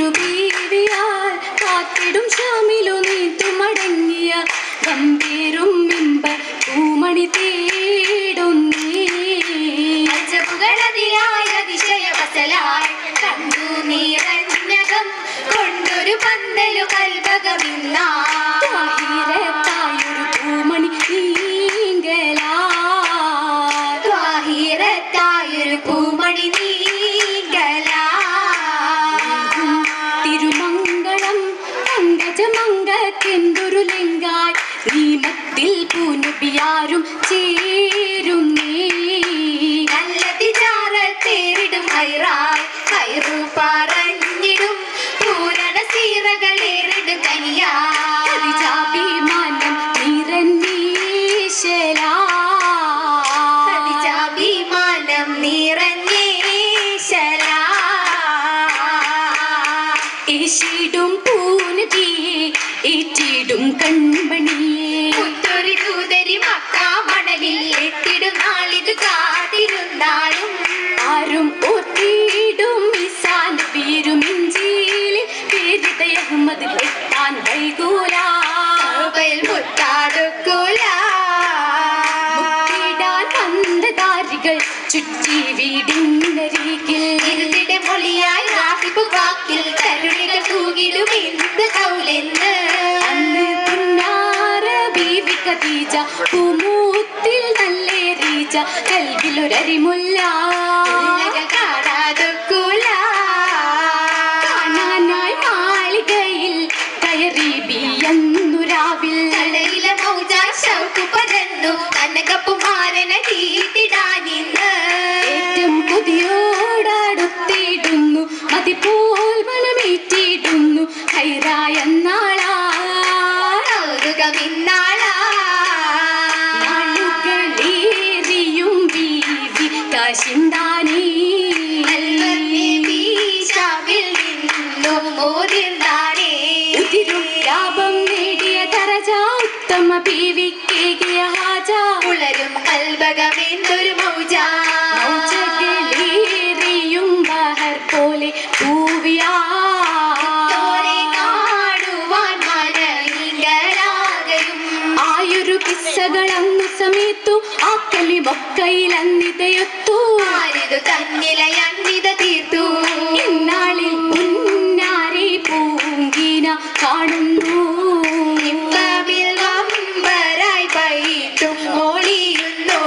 തിരുബീവിയാൽ കാത്തിടും ഷാമിലു നീത്തുമടങ്ങിയ ഗംഭീരും മിമ്പ പൂമണി തേടുന്നേ അജബുകളതിലായ അതിശയവസലായി കണ്ടു നീറഞ്ഞകം കൊണ്ടൊരു പന്തലു കൽവകമിന്നാ ത്വാഹിരത്തായൊരു പൂമണി നീങ്കലാ ത്വാഹിരത്തായൊരു പൂമണി നീങ്കലാ തിരുമംഗളം പങ്കജമംഗത്തെന്തൊരു ലിംഗായി നീമത്തിൽ പൂനബിയാരും ചേരുന്നേ നല്ല തിജാറത്തേറിടും ഹൈറായി ഹൈറു പറഞ്ഞിടും പൂരണ സീറകളേറിടും കനിയാ അതിജാഭിമാനം നിറന്നീശലാ വിമാനം നിറഞ്ഞേശലാ ഈശിടും പൂനബിയെ ഏറ്റിടും കൺമണിയെ മുത്തൊരു ദൂതരി മക്കാമണലിൽ എത്തിടും നാളിത് കാത്തിരുന്നാളും ആരും ഓർത്തിടും ഈസാൻ പേരും ഇഞ്ചിയിൽ പേരിത അഹമ്മദ് എത്താൻ വൈകൂലാ കൗബയിൽ മുത്താടുക്കൂല മുത്തിടാൻ വന്നതാരികൾ ചുറ്റി വീടിനരികിൽ ഇരുതിടെ മൊഴിയായി റാഹിബ് വാക്കിൽ കരുണികൾ തൂകിടും എന്ത് കൗലെന്ന് അന്ന് പുന്നാര ബീവി ഖദീജ പൂമൂത്തിൽ നല്ലേ റീജ കൽവിലൊരരിമുല്ല ഉള്ളകൾ കാണാതൊക്കൂല കാണാനായി മാളികയിൽ കയറി ബിയന്നു രാവിൽ കടയിലെ മൗജാൻ ഷൗക്ക് പരന്നു കനകപ്പുമാരനെ തീട്ടിടാനിന്ന് ഏറ്റം കൊതിയോടടുത്തിടുന്നു മതിപോൽ മനമേറ്റിടുന്നു ഹൈറായ നാളാ കൗതുകമിന്നാളാ നാളുകളേറിയും ബീവി കാശിന്താനീ ഷാമിൽ നിന്നു മോതിർന്നാനേ ഉതിരും ലാഭം നേടിയ തരജ ഉത്തമ ബീവിക്കേകിയ ഹാജ ഉളരും കൽബകമെന്തൊരു മൗജാ മൗജകളേറിയും ബഹർ പോലെ പൂവിയാ തോരെ കാണുവാൻ മനയിങ്കരാകയും ആയൊരു കിസ്സകൾ അന്നു സമയത്തു ആ കലിമൊക്കയിൽ അന്നിതയൊത്തു ആരിതു തന്നിലയന്നിത തീർത്തു ഇന്നാളിൽ പുന്നാരി പൂങ്കിന കാണുന്നു ഇമ്പമിൽ വമ്പരായി പൈത്തും ഒളിയുന്നു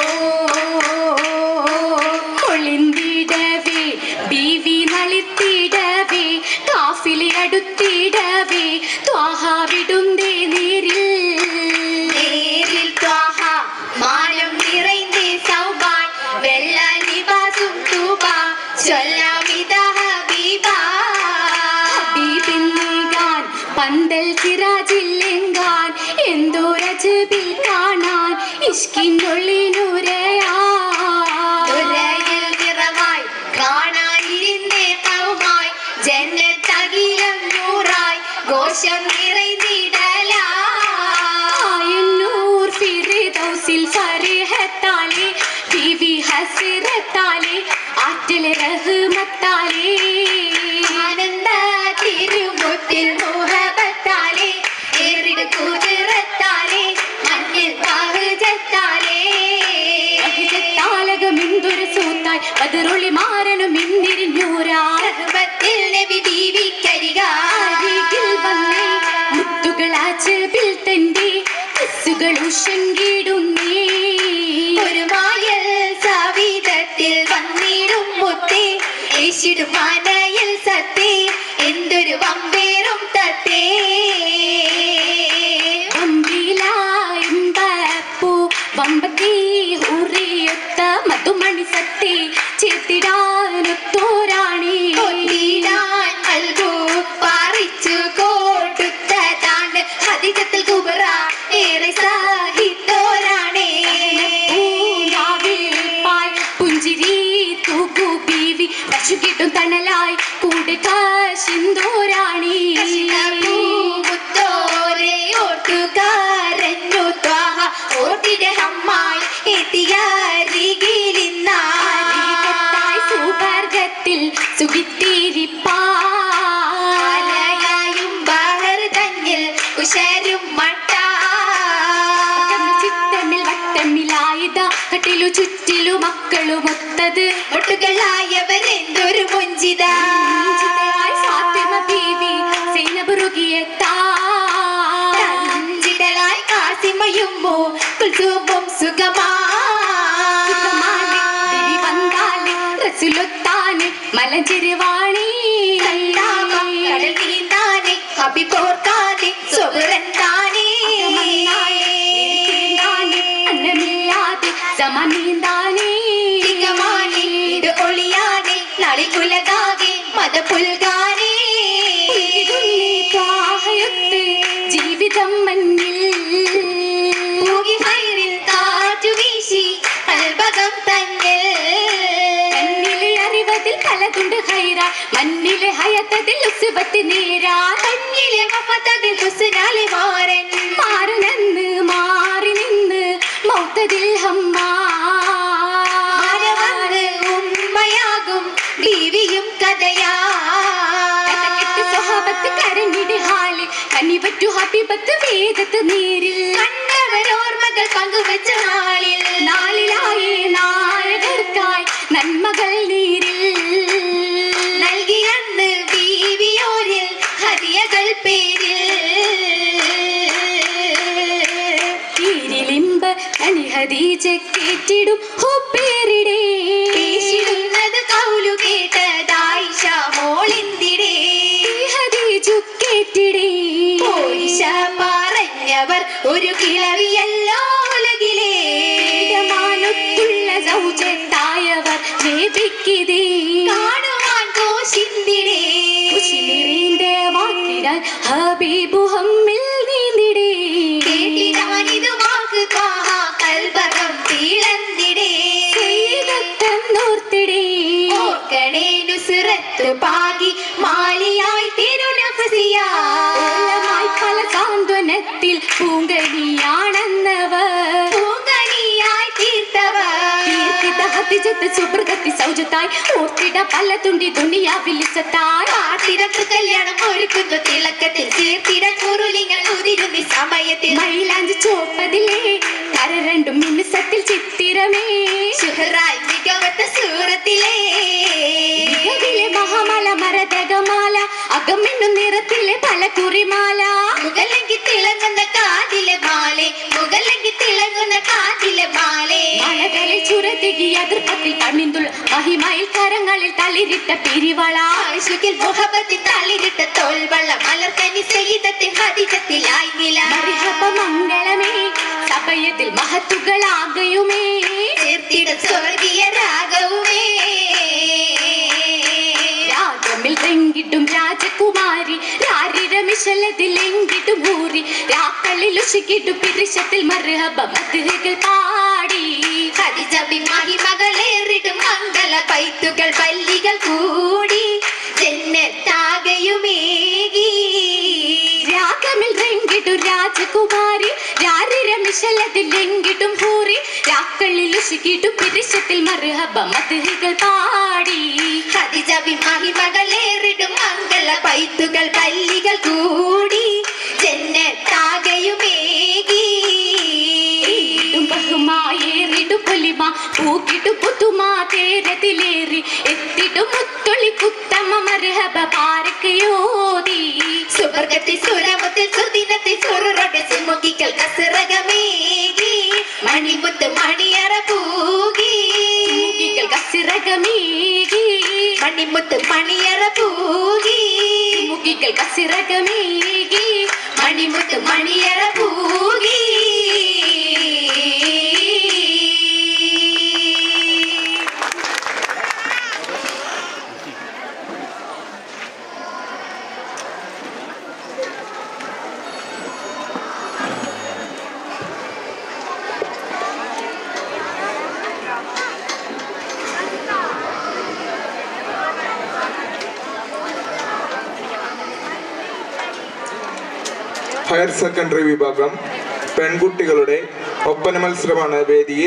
ഒളിന്തിടവേ ബീവി നളിത്തിടവേ കാഫിലെ അടുത്തിടവേ ത്വാഹ വിടുന്തേ നേരിൽ നേരിൽ ത്വാഹ മാനം നിറൈന്തേ സൗബാൻ വെള്ള ലിബാസും തൂബ ചൊല്ലാമിത ഹബീബാ ഹബീബിന്നേകാൻ പന്തൽ സിറാജില്ലെങ്കാൻ എന്തോ രജബിൽ കാണാൻ ഇഷ്കിനുള്ളിനുരയാ തുരയിൽ നിറവായി കാണാനിരുന്നേ കൗമായി ജന്നത്തകിലം നൂറായി ഘോഷം നിറൈന്നിടലാ ആയന്നൂർ ഫിർദൗസിൽ ഫരിഹത്താലേ ബീവി ഹസിറത്താലേ ആറ്റൽ റഹ്മത്താലേ ആനന്ദ തിരുമുത്തിൽ മുഹബത്താലേ ഏറിട് കുതിരത്താലേ മണ്ണിൽ പാഹജത്താലേ താലകമെന്തൊരു സൂത്തായി ബദറുളി മാറനും ഇന്നിരിഞ്ഞൂരാ റഹ്മത്തിൽ നബി ബീവിക്കരിക അരികിൽ വന്നേ മുത്തുകളാച്ചതിൽ തന്റെ കിസ്സുകൾ ഉഷങ്കിടുന്നേ ഒരു മായൽ സവിധത്തിൽ വന്നിടും മുത്തേ യേശിടും മനയിൽ സത്തേ എന്തൊരു വമ്പേറും തത്തേ വമ്പിലായമ്പപ്പൂ വമ്പത്തി ഹുറിയൊത്ത മധുമണി സത്തി ചേത്തിടാനൊത്തോരാണി കൊണ്ടിടാൻ നൽകൂ പാറിച്ചു കൊടുത്തതാണ് ഹദിജത്തിൽ കുബറ ഏറെ സാഹിത്തോരാണേ പൂങ്കാവിൽ പായ് പുഞ്ചിരി തൂക്കു ബീവി പശു കിട്ടും തണലായി കൂടെ കാശിന്തോരാണി മുത്തോരെ ഓട്ടുകാരഞ്ഞു ത്വാഹ ഓട്ടിടെ ഹമ്മായി എത്തിയരികിലിന്നാ അരികത്തായി സുവർഗത്തിൽ സുഖിത്തിരിപ്പാ മുത്തുകളുമൊത്തത് മുട്ടുകളായവരെന്തൊരു മുഞ്ചിത ായി ഫാത്തിമ ബീവി സൈനബ് റുകിയെത്താ അഞ്ചിടലായി കാസിമയുമ്പോ കുൽസൂമും സുഖമാ ബിബി വന്നാല് റസുലൊത്താന് മലഞ്ചെരുവാണി കടൽ നീന്താനെ അഭിപോർക്കാനെ സ്വരന്താനെ അന്നമില്ലാതെ സമനീന്താനേ തികമാനെ ഇത് ഒളിയാനെ നാളെ കുലകാകെ മത പുൽകാനെ ാഹയൊത്ത് ജീവിതം മഞ്ഞിൽ ഭൂമി ഹൈറിൽ കാറ്റു വീശി അൽബകം തന്നിൽ കണ്ണിലെ അറിവതിൽ പലതുണ്ട് ഹൈറ മണ്ണിലെ ഹയത്തതിൽ ഉസുവത്ത് നേരാ കണ്ണിലെ മഫത്തതിൽ ഹുസ്നാലെ മാറൻ മാറി നിന്ന് മാറി നിന്ന് മൗത്തതിൽ ഹമ്മാ മാനവന്ന് ഉമ്മയാകും ബീവിയും കഥയാ കഥകെട്ട് സ്വഹാബത്ത് കരഞ്ഞിട് ഹാല് കനിവറ്റു ഹബീബത്ത് വേദത്ത് നേരിൽ കണ്ടവരോർമ്മകൾ പങ്കുവെച്ച നാളിൽ നാളിലായി നായകർക്കായി നന്മകൾ നീരിൽ നൽകിയന്ന് ബീവിയോരിൽ ഹരിയകൾ പേരിൽ തീരിലിമ്പ് കനി ഹദീജ കേറ്റിടും ഹുപ്പേരിടേ പേശിടുന്നത് കൗലു കേട്ടതായിഷ മോളിന്തിടേ ഹദീജു കേറ്റിടേ പോയിഷ പറഞ്ഞവർ ഒരു കിളവിയല്ലോ ഉലകിലേ മാനത്തുള്ള സൗജത്തായവർ വേദിക്കിതേ കാണുവാൻ കോശിന്തിടേ ഉശിലിറിന്റെ വാക്കിടാൻ ഹബീബു ഹമ്മിൽ നീന്തിടേ കേട്ടിടാനിതു വാക്ക് ത്വാഹ കൽബകം തീളന്തിടേ ചെയ്തോർത്തിടേ ഓർക്കണേ നുസ്രത്ത് പാകി മാലിയായി തിരുനഫസിയാ ഓലമായി പല സാന്ത്വനത്തിൽ പൂങ്കനിയാണെന്നവർ പൂങ്കനിയായി തീർത്തവർ കീർത്തിത ഹത്തിജത്ത് സുബ്രതത്തി സൗജത്തായി ഓർത്തിട പല തുണ്ടി ദുനിയാവിലിസത്തായി കാത്തിരത്ത് കല്യാണം ഒരുക്കുന്നു തിളക്കത്തിൽ ചേർത്തിട കുറുലിങ്ങൾ ഉതിരുന്നി സമയത്തിൽ മൈലാഞ്ചി ചോപ്പതിലേ കര രണ്ടും മിനുസത്തിൽ ചിത്തിരമേ ശുഹറായി മികവത്ത സൂറത്തിലേ മികവിലെ മഹാമല മരതകമാല അകമിന്നു നിറത്തിലെ പല കുറിമാല മുകലെങ്കി തിളങ്ങുന്ന കാതിലെ മാലെ മുകലെങ്കി തിളങ്ങുന്ന കാതിലെ മാലെ മലകളിൽ ചുരത്തികി അതിർപ്പത്തിൽ കണ്ണിന്തുൾ മഹിമയിൽ കരങ്ങളിൽ തളിരിട്ട പിരിവള ആശുകിൽ മുഹബത്തിൽ തളിരിട്ട തോൽവള്ള മലർക്കനി സഹിതത്തിൽ ഹതിജത്തിലായി നില മറിഹബ മംഗളമേ സഭയത്തിൽ മഹത്തുകളാകയുമേ ചേർത്തിട സ്വർഗീയ രാഗവുമേ രാഗമിൽ തെങ്കിട്ടും രാജകുമാരി രാരിരമിശലതിൽ എങ്കിട്ടും ഊറി രാക്കളിൽ ഉശിക്കിട്ടും പിരിശത്തിൽ മറിഹബ മധുകൾ പാടി ഹതിജബി മഹിമകളേറിടും മംഗള പൈത്തുകൾ പല്ലികൾ കൂടി ജന്നത്താകയുമേകി രാഗമിൽ തെങ്കിട്ടും രാജകുമാരി രാരിരമിശലതിൽ എങ്കിട്ടും ഊറി രാക്കളിൽ ഉശിക്കിട്ടും പിരിശത്തിൽ മറിഹബ മധുകൾ പാടി ഹതിജബി മഹിമകളേറിടും മംഗള പൈത്തുകൾ പല്ലികൾ കൂടി ജന്നത്താകയുമേകി ഏറിടും ബഹുമായേറിടും പൊലിമ പൂക്കിട്ടു പുത്തുമാ തേരത്തിലേറി എത്തിടും മുത്തൊളി കുത്തമ്മ മർഹബ പാരക്കയോതി സുവർഗത്തിൽ സുരമത്തിൽ സുദിനത്തിൽ സുററോടെ സിമുകിക്കൽ കസിറകമേകി മണിമുത്ത് മണിയറ പൂകി മുകികൾ കസിറകമേകി മണിമുത്ത് മണിയറ പൂകി മുകികൾ കസിറകമേകി മണിമുത്ത് മണിയറ പൂകി ഹയർ സെക്കൻഡറി വിഭാഗം പെൺകുട്ടികളുടെ ഒപ്പന മത്സരമാണ് വേദിയിൽ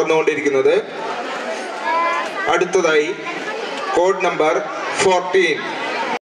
നടന്നുകൊണ്ടിരിക്കുന്നത് അടുത്തതായി കോഡ് നമ്പർ ഫോർട്ടീൻ